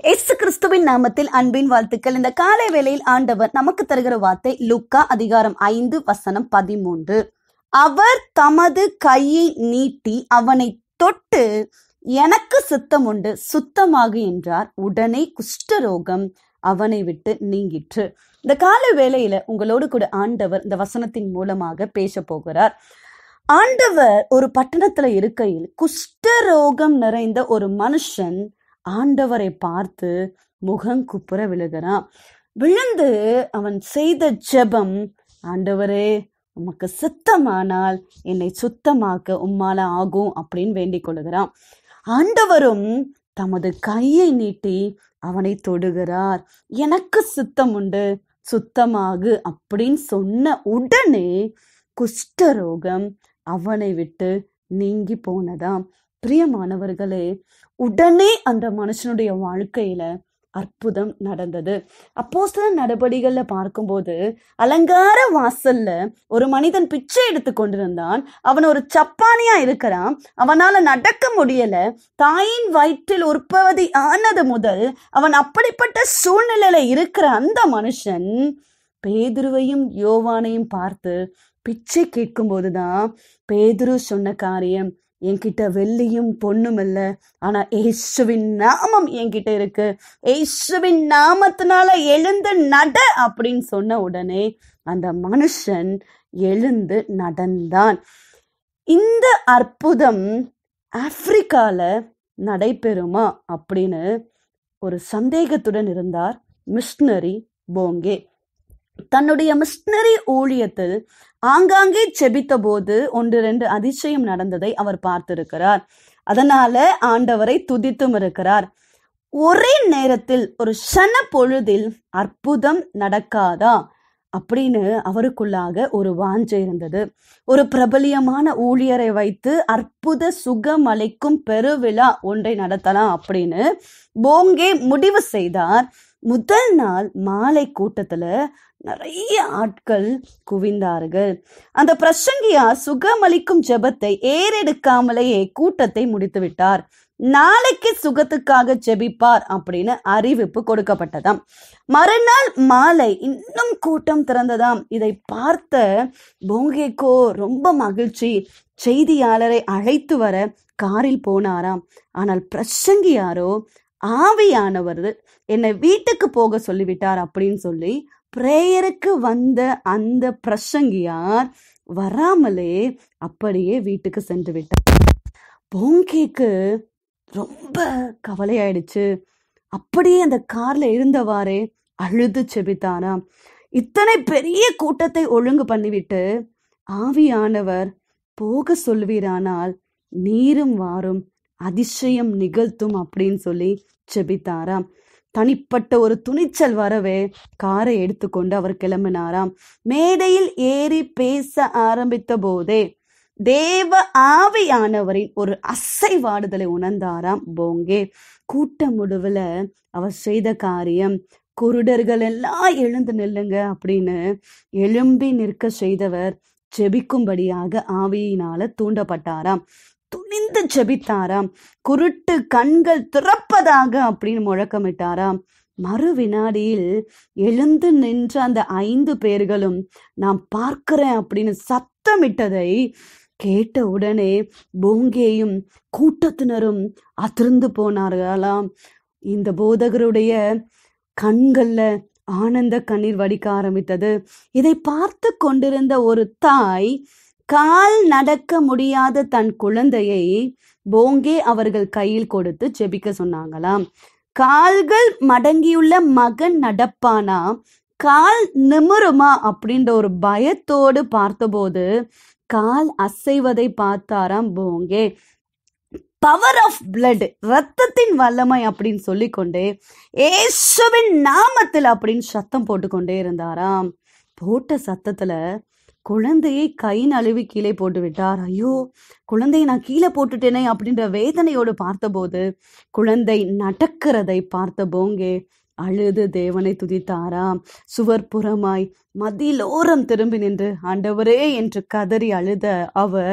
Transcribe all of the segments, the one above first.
இயேசு கிறிஸ்துவின் நாமத்தில் அன்பின் வாழ்த்துக்கள் இந்த காலை வேளையில் ஆண்டவர் நமக்கு தருகிற வார்த்தை லுக்கா அதிகாரம் ஐந்து வசனம் பதிமூன்று அவர் தமது கையை நீட்டி அவனை தொட்டு எனக்கு சித்தம் உண்டு சுத்தமாகு என்றார் உடனே குஷ்டரோகம் அவனை விட்டு நீங்கிற்று இந்த கால வேளையில உங்களோடு கூட ஆண்டவர் இந்த வசனத்தின் மூலமாக பேச போகிறார் ஆண்டவர் ஒரு பட்டணத்துல இருக்கையில் குஷ்டரோகம் நிறைந்த ஒரு மனுஷன் ஆண்டவரை பார்த்து முகம் குப்புற விழுகிறான் விழுந்து அவன் செய்த ஜெபம் ஆண்டவரே உமக்கு சித்தமானால் என்னை சுத்தமாக்க உம்மால ஆகும் அப்படின்னு வேண்டிக் கொள்ளுகிறான் ஆண்டவரும் தமது கையை நீட்டி அவனை தொடுகிறார் எனக்கு சித்தம் உண்டு சுத்தமாகு அப்படின்னு சொன்ன உடனே குஷ்டரோகம் அவனை விட்டு நீங்கி போனதாம் பிரியமானவர்களே உடனே அந்த மனுஷனுடைய வாழ்க்கையில அற்புதம் நடந்தது அப்போஸ்தல நடபடிகள்ல பார்க்கும்போது அலங்கார வாசல்ல ஒரு மனிதன் பிச்சை எடுத்து கொண்டிருந்தான் அவன் ஒரு சப்பானியா இருக்கிறான் அவனால நடக்க முடியல தாயின் வயிற்றில் உற்பத்தி ஆனது முதல் அவன் அப்படிப்பட்ட சூழ்நிலையில இருக்கிற அந்த மனுஷன் பேதுருவையும் யோவானையும் பார்த்து பிச்சை கேட்கும்போதுதான் பேதுரு சொன்ன காரியம் என்கிட்ட வெள்ளியும் பொண்ணும் இல்ல ஆனா ஏசுவின் நாமம் என்கிட்ட இருக்கு ஏசுவின் நாமத்தினால எழுந்து நட அப்படின்னு சொன்ன உடனே அந்த மனுஷன் எழுந்து நடந்தான் இந்த அற்புதம் ஆப்பிரிக்கால நடைபெறுமா அப்படின்னு ஒரு சந்தேகத்துடன் இருந்தார் மிஷனரி போங்கே தன்னுடைய மிஷனரி ஊழியத்தில் ஆங்காங்கே செபித்த போது ஒன்று ரெண்டு அதிசயம் நடந்ததை அவர் பார்த்திருக்கிறார் அதனால ஆண்டவரை துதித்தும் இருக்கிறார் ஒரே நேரத்தில் ஒரு சன பொழுதில் அற்புதம் நடக்காதா அப்படின்னு அவருக்குள்ளாக ஒரு வாஞ்சை இருந்தது ஒரு பிரபலியமான ஊழியரை வைத்து அற்புத சுகம் அளிக்கும் பெருவிழா ஒன்றை நடத்தலாம் அப்படின்னு போங்கே முடிவு செய்தார் முதல் நாள் மாலை கூட்டத்துல நிறைய ஆட்கள் குவிந்தார்கள் அந்த பிரசங்கியா சுகமளிக்கும் ஜெபத்தை ஏறெடுக்காமலேயே கூட்டத்தை முடித்து விட்டார் நாளைக்கு சுகத்துக்காக ஜெபிப்பார் அப்படின்னு அறிவிப்பு கொடுக்கப்பட்டதாம் மறுநாள் மாலை இன்னும் கூட்டம் திறந்ததாம் இதை பார்த்த போங்கேக்கோ ரொம்ப மகிழ்ச்சி செய்தியாளரை அழைத்து வர காரில் போனாராம் ஆனால் பிரசங்கியாரோ ஆவியானவர் என்னை வீட்டுக்கு போக சொல்லிவிட்டார் அப்படின்னு சொல்லி பிரேயருக்கு வந்த அந்த பிரசங்கியார் வராமலே அப்படியே வீட்டுக்கு சென்று விட்டார் போங்கேக்கு ரொம்ப கவலையாயிடுச்சு அப்படியே அந்த கார்ல இருந்தவாறே அழுது செபித்தாராம் இத்தனை பெரிய கூட்டத்தை ஒழுங்கு பண்ணிவிட்டு ஆவியானவர் போக சொல்வீரானால் நீரும் வாரும் அதிசயம் நிகழ்த்தும் அப்படின்னு சொல்லி செபித்தாராம் தனிப்பட்ட ஒரு துணிச்சல் வரவே காரை எடுத்துக்கொண்டு அவர் கிளம்பினாராம் மேடையில் ஏறி பேச ஆரம்பித்த போதே தேவ ஆவியானவரின் ஒரு அசைவாடுதலை உணர்ந்தாராம் போங்கே கூட்ட முடிவுல அவர் செய்த காரியம் குருடர்கள் எல்லாம் எழுந்து நில்லுங்க அப்படின்னு எழும்பி நிற்க செய்தவர் ஜெபிக்கும்படியாக ஆவியினால தூண்டப்பட்டாராம் துணிந்து ஜெபித்தாராம் குருட்டு கண்கள் திறப்பதாக அப்படின்னு முழக்கமிட்டாராம் மறு வினாடியில் எழுந்து நின்ற அந்த ஐந்து பேர்களும் நான் பார்க்கிறேன் அப்படின்னு சத்தமிட்டதை கேட்ட உடனே போங்கேயும் கூட்டத்தினரும் அதிர்ந்து போனார்களாம் இந்த போதகருடைய கண்கள்ல ஆனந்த கண்ணீர் வடிக்க ஆரம்பித்தது இதை பார்த்து கொண்டிருந்த ஒரு தாய் கால் நடக்க முடியாத தன் குழந்தையை போங்கே அவர்கள் கையில் கொடுத்து ஜெபிக்க சொன்னாங்களாம் கால்கள் மடங்கியுள்ள மகன் நடப்பானா கால் நிமிருமா அப்படின்ற ஒரு பயத்தோடு பார்த்தபோது கால் அசைவதை பார்த்தாராம் போங்கே பவர் ஆஃப் பிளட் ரத்தத்தின் வல்லமை அப்படின்னு சொல்லிக்கொண்டே ஏசுவின் நாமத்தில் அப்படின்னு சத்தம் போட்டுக்கொண்டே இருந்தாராம் போட்ட சத்தத்துல குழந்தையை கை நழுவி கீழே போட்டு விட்டார் ஐயோ குழந்தையை நான் கீழே போட்டுட்டேனே அப்படின்ற வேதனையோடு பார்த்தபோது குழந்தை நடக்கிறதை பார்த்த போங்கே அழுது தேவனை துதித்தாராம் சுவர் புறமாய் மதிலோரம் திரும்பி நின்று ஆண்டவரே என்று கதறி அழுத அவர்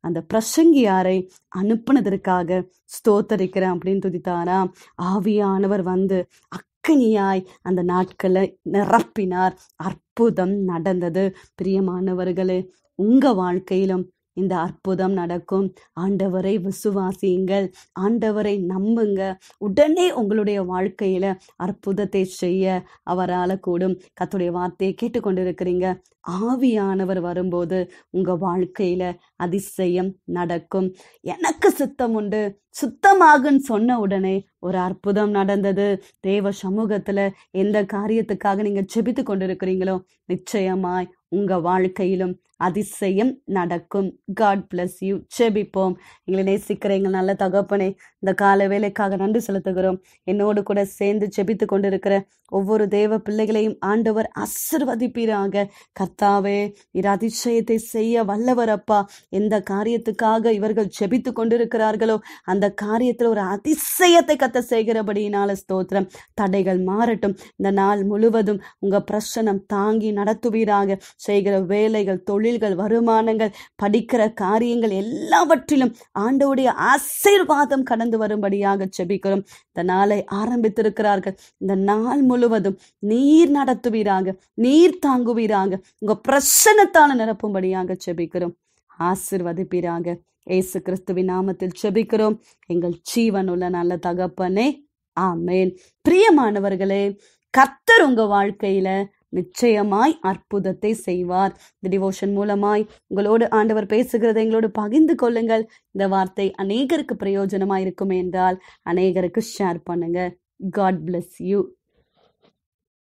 அந்த பிரசங்கியாரை அனுப்புனதற்காக ஸ்தோத்தரிக்கிறேன் அப்படின்னு துதித்தாராம் ஆவியானவர் வந்து அக்கனியாய் அந்த நாட்களை நிரப்பினார் அற்புதம் நடந்தது பிரியமானவர்களே உங்க வாழ்க்கையிலும் இந்த அற்புதம் நடக்கும் ஆண்டவரை விசுவாசியுங்கள் ஆண்டவரை நம்புங்க உடனே உங்களுடைய வாழ்க்கையில அற்புதத்தை செய்ய அவரால் கூடும் கத்துடைய வார்த்தையை கேட்டுக்கொண்டிருக்கிறீங்க ஆவியானவர் வரும்போது உங்க வாழ்க்கையில அதிசயம் நடக்கும் எனக்கு சித்தம் உண்டு சுத்தமாகுன்னு சொன்ன உடனே ஒரு அற்புதம் நடந்தது தேவ சமூகத்துல எந்த காரியத்துக்காக நீங்க ஜெபித்து கொண்டிருக்கிறீங்களோ நிச்சயமாய் உங்க வாழ்க்கையிலும் அதிசயம் நடக்கும் காட் bless யூ ஜெபிப்போம் எங்களை நேசிக்கிற எங்கள் நல்ல தகப்பனே இந்த கால வேலைக்காக நன்றி செலுத்துகிறோம் என்னோடு கூட சேர்ந்து ஜெபித்து கொண்டிருக்கிற ஒவ்வொரு தேவ பிள்ளைகளையும் ஆண்டவர் ஆசிர்வதிப்பீராக கர்த்தாவே இரு அதிசயத்தை செய்ய வல்லவர் அப்பா எந்த காரியத்துக்காக இவர்கள் ஜெபித்து கொண்டிருக்கிறார்களோ அந்த காரியத்தில் ஒரு அதிசயத்தை கத்த செய்கிறபடியினால ஸ்தோத்திரம் தடைகள் மாறட்டும் இந்த நாள் முழுவதும் உங்க பிரசனம் தாங்கி நடத்துவீராக செய்கிற வேலைகள் தொழில்கள் வருமானங்கள் படிக்கிற காரியங்கள் எல்லாவற்றிலும் ஆண்டவுடைய ஆசீர்வாதம் கடந்து வரும்படியாக செபிக்கிறோம் இந்த நாளை ஆரம்பித்திருக்கிறார்கள் இந்த நாள் முழுவதும் நீர் நடத்துவீராக நீர் தாங்குவீராக உங்க பிரசனத்தால நிரப்பும்படியாக செபிக்கிறோம் ஆசிர்வதிப்பீராக இயேசு கிறிஸ்துவின் நாமத்தில் செபிக்கிறோம் எங்கள் ஜீவனுள்ள நல்ல தகப்பனே ஆமேன் பிரியமானவர்களே கர்த்தர் உங்க வாழ்க்கையில நிச்சயமாய் அற்புதத்தை செய்வார் இந்த டிவோஷன் மூலமாய் உங்களோடு ஆண்டவர் பேசுகிறதை எங்களோடு பகிர்ந்து கொள்ளுங்கள் இந்த வார்த்தை அநேகருக்கு பிரயோஜனமா இருக்கும் என்றால் அநேகருக்கு ஷேர் பண்ணுங்க காட் bless யூ